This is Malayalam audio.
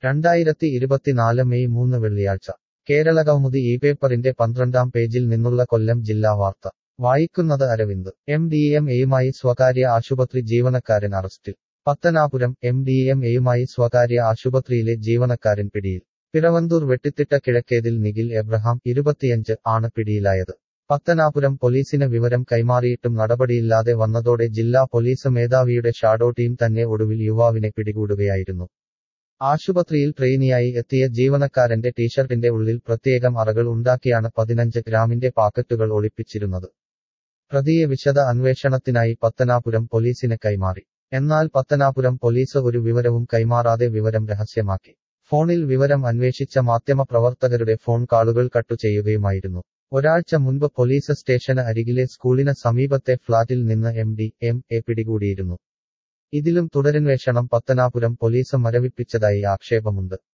രണ്ടായിരത്തി ഇരുപത്തിനാല് മെയ് മൂന്ന് വെള്ളിയാഴ്ച കേരള കൗമുദി ഈ പേപ്പറിന്റെ പന്ത്രണ്ടാം പേജിൽ നിന്നുള്ള കൊല്ലം ജില്ലാ വാർത്ത വായിക്കുന്നത് അരവിന്ദ് എം ഡി എം എയുമായി സ്വകാര്യ ആശുപത്രി ജീവനക്കാരൻ അറസ്റ്റിൽ പത്തനാപുരം എം ഡി എം എയുമായി സ്വകാര്യ ആശുപത്രിയിലെ ജീവനക്കാരൻ പിടിയിൽ പിറവന്തൂർ വെട്ടിത്തിട്ട കിഴക്കേതിൽ നിഖിൽ എബ്രഹാം ഇരുപത്തിയഞ്ച് ആണ് പിടിയിലായത് പത്തനാപുരം പോലീസിന് വിവരം കൈമാറിയിട്ടും നടപടിയില്ലാതെ വന്നതോടെ ജില്ലാ പോലീസ് മേധാവിയുടെ ഷാഡോ ടീം തന്നെ ഒടുവിൽ യുവാവിനെ പിടികൂടുകയായിരുന്നു ആശുപത്രിയിൽ ട്രെയിനിയായി എത്തിയ ജീവനക്കാരന്റെ ടീഷർട്ടിന്റെ ഉള്ളിൽ പ്രത്യേകം അറകൾ ഉണ്ടാക്കിയാണ് പതിനഞ്ച് ഗ്രാമിന്റെ പാക്കറ്റുകൾ ഒളിപ്പിച്ചിരുന്നത് പ്രതിയെ വിശദ അന്വേഷണത്തിനായി പത്തനാപുരം പോലീസിന് കൈമാറി എന്നാൽ പത്തനാപുരം പോലീസ് ഒരു വിവരവും കൈമാറാതെ വിവരം രഹസ്യമാക്കി ഫോണിൽ വിവരം അന്വേഷിച്ച മാധ്യമപ്രവർത്തകരുടെ ഫോൺ കാളുകൾ കട്ടു ചെയ്യുകയുമായിരുന്നു ഒരാഴ്ച മുൻപ് പോലീസ് സ്റ്റേഷന് അരികിലെ സ്കൂളിന് സമീപത്തെ ഫ്ളാറ്റിൽ നിന്ന് എം ഡി എം എ പിടികൂടിയിരുന്നു ഇതിലും തുടരന്വേഷണം പത്തനാപുരം പോലീസ് മരവിപ്പിച്ചതായി ആക്ഷേപമുണ്ട്